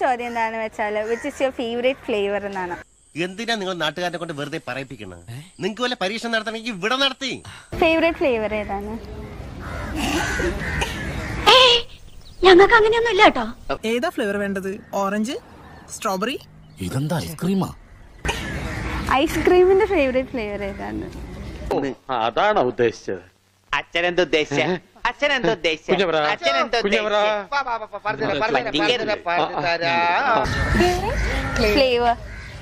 ചോദ്യം എന്താണെന്ന് വെച്ചാൽ which is your favourite flavour എന്നാണ് എന്തിനാ നിങ്ങൾ നാട്ടുകാരെ കൊണ്ട് വെറുതെ പറയിപ്പിക്കുന്നത് നിങ്ങൾക്ക് വല്ല പരീക്ഷ നടത്തണമെങ്കിൽ ഇവിടെ നടത്തി ഫേവറേറ്റ് ഫ്ലേവർ ഏതാണ് ഞങ്ങൾക്ക് അങ്ങനെയൊന്നും ഇല്ല കേട്ടോ ഏതാ ഫ്ലേവർ വേണ്ടത് ഓറഞ്ച് സ്ട്രോബെറി ഇതെന്താ ഐസ്ക്രീമാ ഐസ്ക്രീമിന്റെ ഫേവറേറ്റ് ഫ്ലേവർ ഏതാണ് അതാണോ ഉദ്ദേശിച്ചത് അച്ഛനെന്ത് ഉദ്ദേശിച്ച അച്ഛനെന്ത് ഉദ്ദേശിച്ച കുഞ്ഞവരാ, അച്ഛനെന്ത് കുഞ്ഞവരാ. ഫ്ലേവർ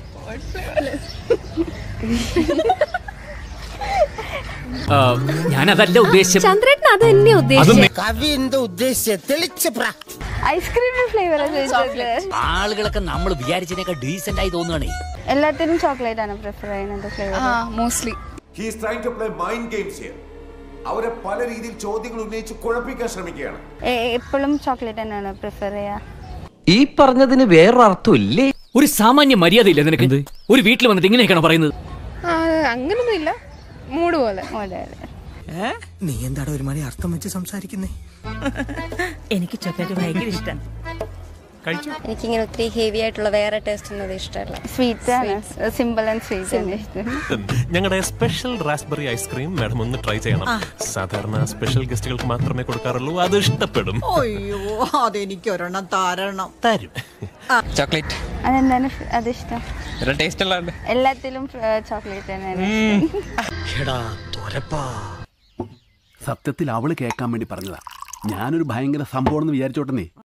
ഞാനതല്ല ഉദ്ദേശിച്ചത് ചന്ദ്രേട്ടൻ അത് തന്നെ ഉദ്ദേശിച്ചത് കവി എന്താ ഉദ്ദേശിച്ചത് തെളിച്ച് പറ ഐസ്ക്രീമിന്റെ ഫ്ലേവർ ആളുകളൊക്കെ നമ്മൾ വിചാരിച്ചതിനേക്കാൾ ഡീസെന്റ് ആയി തോന്നുകയാണേ എല്ലാത്തിനും ചോക്ലേറ്റ് ആണ് പ്രിഫർ ചെയ്യുന്നത് flavour mostly he's trying to play mind games here അവരെ പല രീതിയിൽ ചോദ്യങ്ങൾ ഉന്നയിച്ച് കുഴപ്പിക്കാൻ ശ്രമിക്കുകയാണ് എപ്പോഴും ചോക്ലേറ്റ് തന്നെയാണ് പ്രിഫർ ചെയ്യാ ഈ പറഞ്ഞതിന് വേറൊരർത്ഥം ഇല്ലേ ഒരു സാമാന്യ മര്യാദ ഇല്ല നിനക്ക് ഒരു വീട്ടിൽ വന്നിട്ട് ഇങ്ങനെയൊക്കെയാണ് പറയുന്നത് അങ്ങനൊന്നുമില്ല മൂഡ് പോലെ അതെ അതെ നീ എന്താടാ ഒരു മണി അർത്ഥം വെച്ച് സംസാരിക്കുന്നേ എനിക്ക് ചോക്ലേറ്റ് ഭയങ്കര ഇഷ്ടം എനിക്കിങ്ങനെ ഒത്തിരി ഹെവി ആയിട്ടുള്ള വേറെ ടേസ്റ്റ് ഒന്നും ഇഷ്ടമല്ല സ്വീറ്റ് ആണ് സിമ്പിൾ ആൻഡ് സ്വീറ്റ് ആണ് ഇഷ്ടം ഞങ്ങളുടെ സ്പെഷ്യൽ റാസ്ബെറി ഐസ്ക്രീം മാഡം ഒന്ന് ട്രൈ ചെയ്യണം സാധാരണ സ്പെഷ്യൽ ഗസ്റ്റുകൾക്ക് മാത്രമേ കൊടുക്കാറുള്ളൂ അത് ഇഷ്ടപ്പെടും അയ്യോ അതെനിക്ക് ഒരെണ്ണം താരണം തരും ചോക്ലേറ്റ് അതെന്താണ് ഫ്- അതിഷ്ടം ടേസ്റ്റ് ഉള്ളത് എല്ലാത്തിലും ചോക്ലേറ്റ് തന്നെയാണ് ഇഷ്ടം. സത്യത്തിൽ അവള് കേൾക്കാൻ വേണ്ടി പറഞ്ഞതാ ഞാനൊരു ഭയങ്കര സംഭവം വിചാരിച്ചോട്ടെ